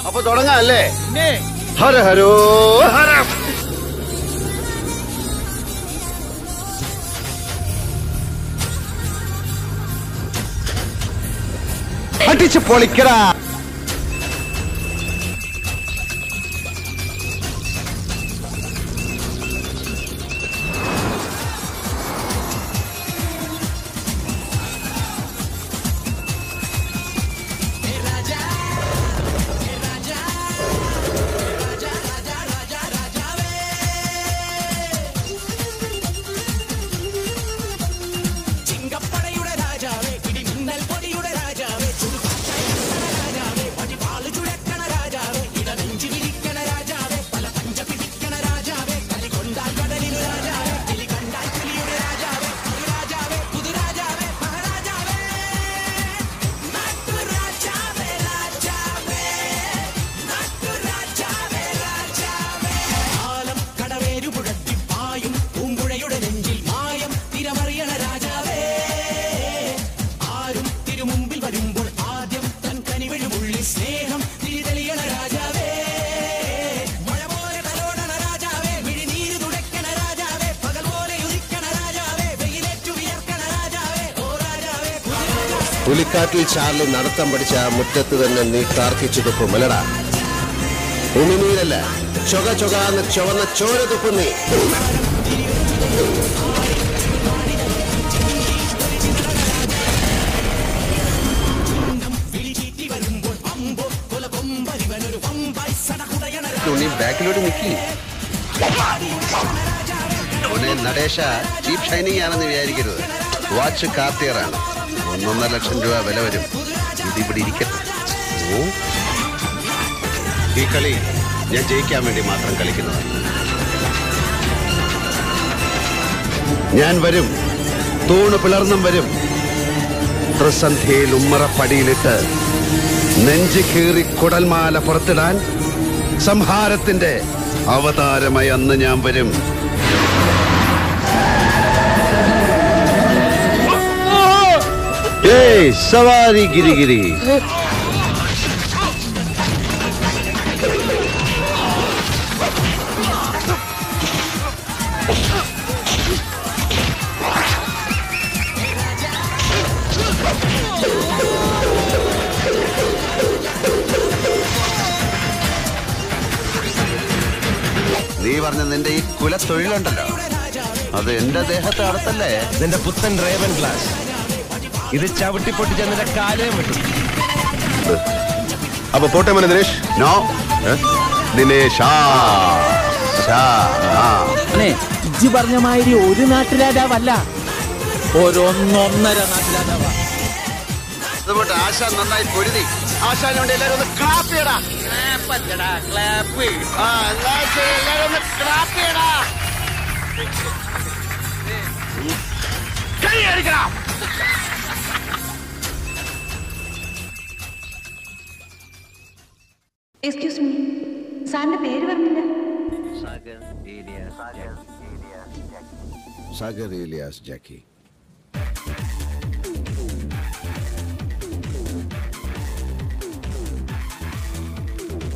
അപ്പൊ തുടങ്ങാം അല്ലേ ഹര ഹരോ ഹര അടിച്ച് പൊളിക്കടാ ചിങ്കപ്പടയുടെ രാജാവേ ഇടിമിന്നൽ പൊടിയുടെ രാജാവേ രാജാവേ പടിപാള് ചുഴക്കണ രാജാവേ ഇടനെഞ്ചി വിരിക്കണ രാജാവേ പല പഞ്ച പിടിക്കണ രാജാവേ കലി കൊണ്ടാൽ കടലിനു രാജാവേ കിളി കണ്ടാൽ കിളിയുടെ രാജാവേ രാജാവേ പുതുരാജാവേ മഹാരാജാവേ നാട്ടുരാജാവേ രാജാവേ നാട്ടുരാജാവേ രാജാവേ കാലം കടവേരു പുഴത്തി പായും പൂമ്പുഴയുടെ നെഞ്ചിൽ മായം തിരമറിയണ രാജാവേ ആരും തിരുമുമ്പിൽ വരുമ്പോൾ ആദ്യം തൻ കനിവഴുമുള്ളിൽ സ്നേഹം തിരിതെളിയണ രാജാവേ മഴ പോലെ തലോടണ രാജാവേ മിഴിനീര് തുടയ്ക്കണ രാജാവേ പകൽ പോലെ ഉദിക്കണ രാജാവേ വെയിലേറ്റു വിയർക്കണ രാജാവേ ഓ രാജാവേ കുതിരാജാവേ പുലിക്കാട്ടിൽ ചാർലി നടത്തം പഠിച്ച ആ മുറ്റത്ത് തന്നെ നീ കാർക്കിച്ചു തുപ്പും അല്ലടാ ഉമിനീരല്ല ചൊക ചൊകാന്ന് ചുവന്ന ചോര തുപ്പും നീ വിളിചീറ്റി വരുമ്പോൾ അമ്പോ കൊല കൊമ്പരിവനൊരു പമ്പായി സടകുടയണ ഉണ്ണി ബാക്കിലോട്ട് നിക്കി ഉണ്ണി നടേശ ചീപ്പ് ഷൈനിങ് ആണെന്ന് വിചാരിക്കരുത് വാച്ച് കാർട്ടിയറാണ് ഒന്നൊന്നര ലക്ഷം രൂപ വില വരും ഇതിവിടെ ഇരിക്കട്ടെ ഓ ഈ കളി ഞാൻ ജയിക്കാൻ വേണ്ടി മാത്രം കളിക്കുന്നതാണ് ഞാൻ വരും തൂണ് പിളർന്നും വരും ത്രിസന്ധ്യയിൽ ഉമ്മറപ്പടിയിലിട്ട് നെഞ്ചു കീറി കുടൽമാല പുറത്തിടാൻ സംഹാരത്തിന്റെ അവതാരമായി അന്ന് ഞാൻ വരും ഏയ് സവാരി ഗിരിഗിരി നീ പറഞ്ഞ നിന്റെ ഈ കുലത്തൊഴിലുണ്ടല്ലോ അത് എന്റെ ദേഹത്തെ അടുത്തല്ലേ നിന്റെ പുത്തൻ റേവൻ ഗ്ലാസ് ഇത് ചവിട്ടി പൊട്ടിച്ച നിന്റെ കാലയും വിട്ടു അപ്പൊ പോട്ടെ മോനെ ദിനേഷ് നോ ദിനേശ് ആ ശാ, ആ. അനെ ഇജ്ജ് പറഞ്ഞ മാതിരി ഒരു നാട്ടുരാജാവല്ല ഒരൊന്നൊന്നര നാട്ടുരാജാവാ അതുകൊണ്ട് ആശാൻ നന്നായി പൊരുതി ആശാന് വേണ്ടി എല്ലാരും ഒന്ന് ക്ലാപ്പ് ചെയ്യടാ ആ, എന്നാ ശരി, എല്ലാരും ഒന്ന് ക്ലാപ്പ് ചെയ്യടാ കൈയടിക്കണം എക്സ്ക്യൂസ് മീ സാറിന്റെ പേര് പറഞ്ഞില്ല സാഗർ ഇലിയാസ് ജാക്കി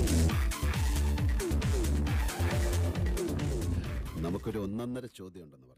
നമുക്കൊരു ഒന്നൊന്നര ചോദ്യം ഉണ്ടെന്ന് പറഞ്ഞു